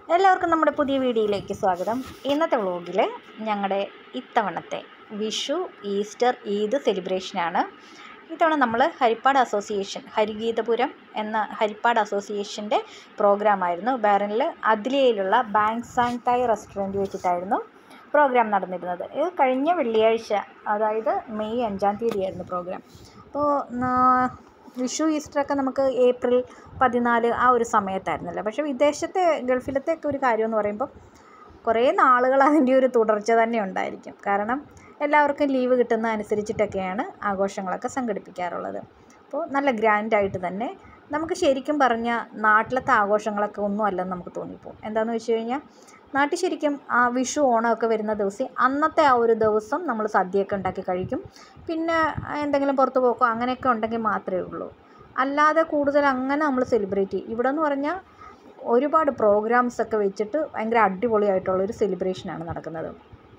എല്ലാവർക്കും നമ്മുടെ പുതിയ വീഡിയോയിലേക്ക് സ്വാഗതം ഇന്നത്തെ വ്ളോഗിൽ ഞങ്ങളുടെ ഇത്തവണത്തെ വിഷു ഈസ്റ്റർ ഈദ് സെലിബ്രേഷനാണ് ഇത്തവണ നമ്മൾ ഹരിപ്പാട് അസോസിയേഷൻ ഹരിഗീതപുരം എന്ന ഹരിപ്പാട് അസോസിയേഷൻ്റെ പ്രോഗ്രാമായിരുന്നു ബാരനിൽ അതിലയിലുള്ള ബാങ്ക് സാങ് തായ് റെസ്റ്റോറൻറ്റ് വെച്ചിട്ടായിരുന്നു പ്രോഗ്രാം നടന്നിരുന്നത് ഇത് കഴിഞ്ഞ വെള്ളിയാഴ്ച അതായത് മെയ് അഞ്ചാം തീയതിയായിരുന്നു പ്രോഗ്രാം അപ്പോൾ വിഷു ഈസ്റ്ററൊക്കെ നമുക്ക് ഏപ്രിൽ പതിനാല് ആ ഒരു സമയത്തായിരുന്നല്ലോ പക്ഷേ വിദേശത്തെ ഗൾഫിലത്തെ ഒക്കെ ഒരു കാര്യം എന്ന് പറയുമ്പോൾ കുറേ നാളുകൾ അതിൻ്റെ ഒരു തുടർച്ച തന്നെ ഉണ്ടായിരിക്കും കാരണം എല്ലാവർക്കും ലീവ് കിട്ടുന്ന അനുസരിച്ചിട്ടൊക്കെയാണ് ആഘോഷങ്ങളൊക്കെ സംഘടിപ്പിക്കാറുള്ളത് അപ്പോൾ നല്ല ഗ്രാൻഡായിട്ട് തന്നെ നമുക്ക് ശരിക്കും പറഞ്ഞാൽ നാട്ടിലത്തെ ആഘോഷങ്ങളൊക്കെ ഒന്നും അല്ലെന്ന് നമുക്ക് തോന്നിപ്പോവും എന്താണെന്ന് വെച്ച് കഴിഞ്ഞാൽ നാട്ടിൽ ശരിക്കും ആ വിഷു ഓണമൊക്കെ വരുന്ന ദിവസം അന്നത്തെ ആ ഒരു ദിവസം നമ്മൾ സദ്യയൊക്കെ ഉണ്ടാക്കി കഴിക്കും പിന്നെ എന്തെങ്കിലും പുറത്ത് പോക്കോ അങ്ങനെയൊക്കെ ഉണ്ടെങ്കിൽ മാത്രമേ ഉള്ളൂ അല്ലാതെ കൂടുതൽ അങ്ങനെ നമ്മൾ സെലിബ്രേറ്റ് ചെയ്യും ഇവിടെ എന്ന് പറഞ്ഞാൽ ഒരുപാട് പ്രോഗ്രാംസ് ഒക്കെ വെച്ചിട്ട് ഭയങ്കര അടിപൊളിയായിട്ടുള്ളൊരു സെലിബ്രേഷനാണ് നടക്കുന്നത്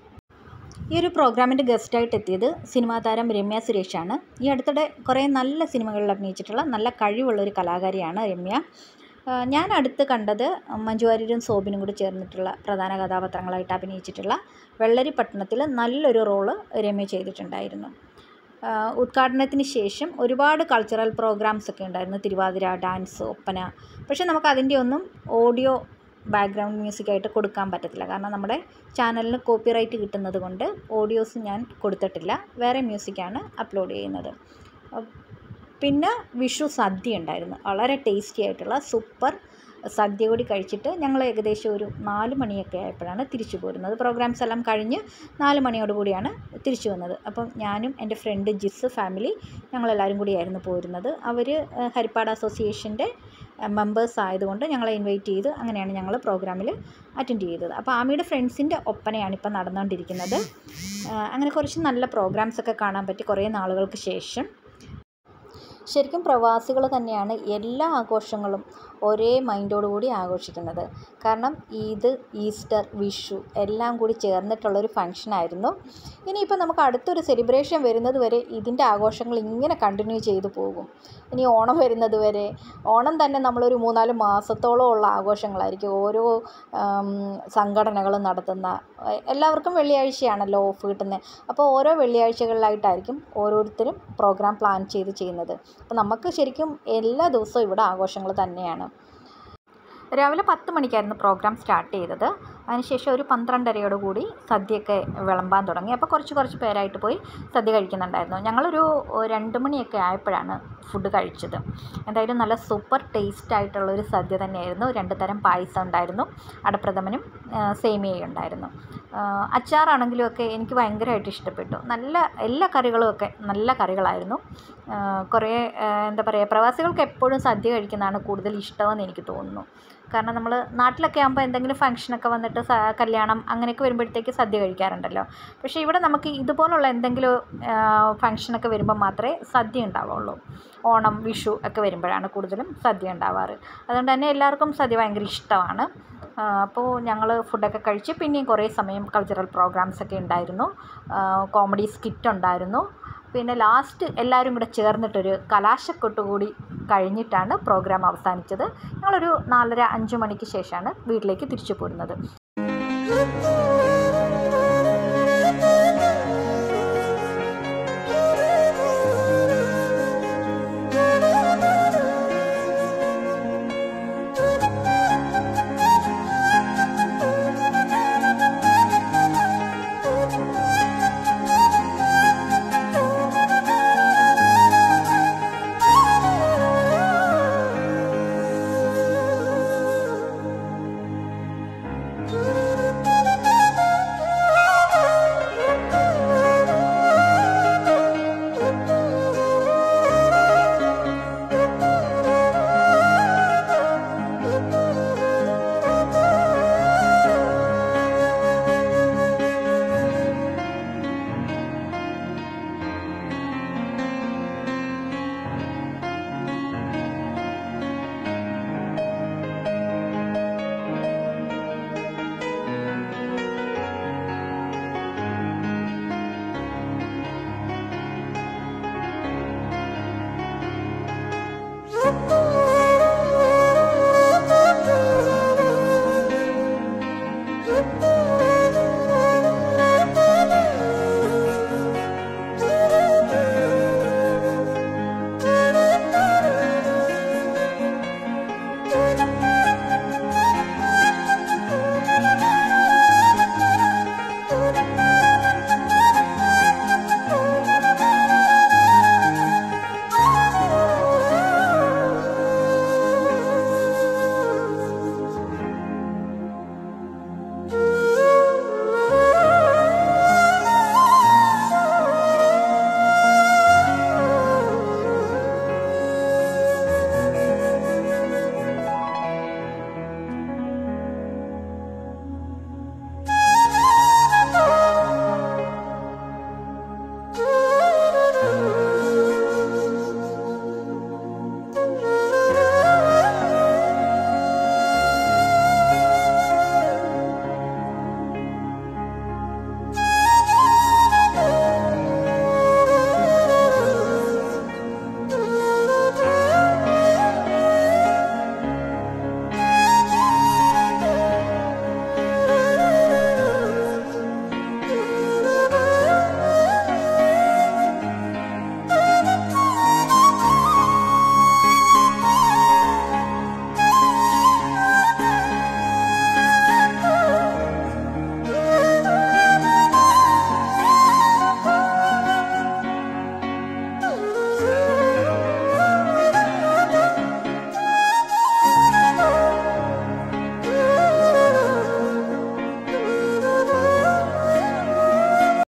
ഈ ഒരു പ്രോഗ്രാമിൻ്റെ ഗസ്റ്റായിട്ട് എത്തിയത് സിനിമാ താരം രമ്യ സുരേഷാണ് ഈ അടുത്തിടെ കുറേ നല്ല സിനിമകളിൽ അഭിനയിച്ചിട്ടുള്ള നല്ല കഴിവുള്ള ഒരു കലാകാരിയാണ് രമ്യ ഞാൻ അടുത്ത് കണ്ടത് മഞ്ജു വാര്യരും സോബിനും കൂടി ചേർന്നിട്ടുള്ള പ്രധാന കഥാപാത്രങ്ങളായിട്ട് അഭിനയിച്ചിട്ടുള്ള വെള്ളരിപ്പട്ടണത്തിൽ നല്ലൊരു റോള് രമ്യ ചെയ്തിട്ടുണ്ടായിരുന്നു ഉദ്ഘാടനത്തിന് ശേഷം ഒരുപാട് കൾച്ചറൽ പ്രോഗ്രാംസ് ഒക്കെ ഉണ്ടായിരുന്നു തിരുവാതിര ഡാൻസ് ഒപ്പന പക്ഷേ നമുക്ക് അതിൻ്റെ ഒന്നും ഓഡിയോ ബാക്ക്ഗ്രൗണ്ട് മ്യൂസിക്കായിട്ട് കൊടുക്കാൻ പറ്റത്തില്ല കാരണം നമ്മുടെ ചാനലിന് കോപ്പിറൈറ്റ് കിട്ടുന്നത് കൊണ്ട് ഓഡിയോസ് ഞാൻ കൊടുത്തിട്ടില്ല വേറെ മ്യൂസിക്കാണ് അപ്ലോഡ് ചെയ്യുന്നത് പിന്നെ വിഷു സദ്യ ഉണ്ടായിരുന്നു വളരെ ടേസ്റ്റി ആയിട്ടുള്ള സൂപ്പർ സദ്യ കൂടി കഴിച്ചിട്ട് ഞങ്ങൾ ഏകദേശം ഒരു നാല് മണിയൊക്കെ ആയപ്പോഴാണ് തിരിച്ചു പോരുന്നത് പ്രോഗ്രാംസ് എല്ലാം കഴിഞ്ഞ് നാല് മണിയോട് കൂടിയാണ് തിരിച്ചു വന്നത് അപ്പം ഞാനും എൻ്റെ ഫ്രണ്ട് ജിസ് ഫാമിലി ഞങ്ങളെല്ലാവരും കൂടിയായിരുന്നു പോരുന്നത് അവർ ഹരിപ്പാട് അസോസിയേഷൻ്റെ മെമ്പേഴ്സ് ആയതുകൊണ്ട് ഞങ്ങളെ ഇൻവൈറ്റ് ചെയ്ത് അങ്ങനെയാണ് ഞങ്ങൾ പ്രോഗ്രാമിൽ അറ്റൻഡ് ചെയ്തത് അപ്പോൾ ആമിയുടെ ഫ്രണ്ട്സിൻ്റെ ഒപ്പനയാണ് ഇപ്പോൾ നടന്നുകൊണ്ടിരിക്കുന്നത് അങ്ങനെ കുറച്ച് നല്ല പ്രോഗ്രാംസ് ഒക്കെ കാണാൻ പറ്റി കുറേ നാളുകൾക്ക് ശേഷം ശരിക്കും പ്രവാസികൾ തന്നെയാണ് എല്ലാ ആഘോഷങ്ങളും ഒരേ മൈൻഡോടുകൂടി ആഘോഷിക്കുന്നത് കാരണം ഈദ് ഈസ്റ്റർ വിഷു എല്ലാം കൂടി ചേർന്നിട്ടുള്ളൊരു ഫങ്ഷനായിരുന്നു ഇനിയിപ്പോൾ നമുക്ക് അടുത്തൊരു സെലിബ്രേഷൻ വരുന്നത് വരെ ഇതിൻ്റെ ആഘോഷങ്ങൾ ഇങ്ങനെ കണ്ടിന്യൂ ചെയ്തു പോകും ഇനി ഓണം വരുന്നത് വരെ ഓണം തന്നെ നമ്മളൊരു മൂന്നാല് മാസത്തോളം ഉള്ള ആഘോഷങ്ങളായിരിക്കും ഓരോ സംഘടനകളും നടത്തുന്ന എല്ലാവർക്കും വെള്ളിയാഴ്ചയാണല്ലോ ഓഫ് കിട്ടുന്നത് അപ്പോൾ ഓരോ വെള്ളിയാഴ്ചകളിലായിട്ടായിരിക്കും ഓരോരുത്തരും പ്രോഗ്രാം പ്ലാൻ ചെയ്ത് ചെയ്യുന്നത് അപ്പോൾ നമുക്ക് ശരിക്കും എല്ലാ ദിവസവും ഇവിടെ ആഘോഷങ്ങൾ തന്നെയാണ് രാവിലെ പത്ത് മണിക്കായിരുന്നു പ്രോഗ്രാം സ്റ്റാർട്ട് ചെയ്തത് അതിനുശേഷം ഒരു പന്ത്രണ്ടരയോട് കൂടി സദ്യയൊക്കെ വിളമ്പാൻ തുടങ്ങി അപ്പോൾ കുറച്ച് കുറച്ച് പേരായിട്ട് പോയി സദ്യ കഴിക്കുന്നുണ്ടായിരുന്നു ഞങ്ങളൊരു രണ്ട് മണിയൊക്കെ ആയപ്പോഴാണ് ഫുഡ് കഴിച്ചത് എന്തായാലും നല്ല സൂപ്പർ ടേസ്റ്റ് ആയിട്ടുള്ളൊരു സദ്യ തന്നെയായിരുന്നു രണ്ട് തരം പായസം ഉണ്ടായിരുന്നു അടപ്രഥമനും സേമിയയും ഉണ്ടായിരുന്നു അച്ചാറാണെങ്കിലും ഒക്കെ എനിക്ക് ഭയങ്കരമായിട്ട് ഇഷ്ടപ്പെട്ടു നല്ല എല്ലാ കറികളും ഒക്കെ നല്ല കറികളായിരുന്നു കുറേ എന്താ പറയുക പ്രവാസികൾക്ക് എപ്പോഴും സദ്യ കഴിക്കുന്നതാണ് കൂടുതൽ ഇഷ്ടമെന്ന് എനിക്ക് തോന്നുന്നു കാരണം നമ്മൾ നാട്ടിലൊക്കെ ആകുമ്പോൾ എന്തെങ്കിലും ഫംഗ്ഷനൊക്കെ വന്നിട്ട് കല്യാണം അങ്ങനെയൊക്കെ വരുമ്പോഴത്തേക്ക് സദ്യ കഴിക്കാറുണ്ടല്ലോ പക്ഷേ ഇവിടെ നമുക്ക് ഇതുപോലുള്ള എന്തെങ്കിലും ഫംഗ്ഷനൊക്കെ വരുമ്പോൾ മാത്രമേ സദ്യ ഉണ്ടാവുള്ളൂ ഓണം വിഷു ഒക്കെ വരുമ്പോഴാണ് കൂടുതലും സദ്യ ഉണ്ടാവാറ് അതുകൊണ്ട് തന്നെ എല്ലാവർക്കും സദ്യ ഭയങ്കര ഇഷ്ടമാണ് അപ്പോൾ ഞങ്ങൾ ഫുഡൊക്കെ കഴിച്ച് പിന്നെയും കുറേ സമയം കൾച്ചറൽ പ്രോഗ്രാംസ് ഒക്കെ ഉണ്ടായിരുന്നു കോമഡി സ്കിറ്റ് ഉണ്ടായിരുന്നു പിന്നെ ലാസ്റ്റ് എല്ലാവരും കൂടെ ചേർന്നിട്ടൊരു കലാശക്കൊട്ട് കൂടി കഴിഞ്ഞിട്ടാണ് പ്രോഗ്രാം അവസാനിച്ചത് ഞങ്ങളൊരു നാലര അഞ്ച് മണിക്ക് ശേഷമാണ് വീട്ടിലേക്ക് തിരിച്ചു പോരുന്നത്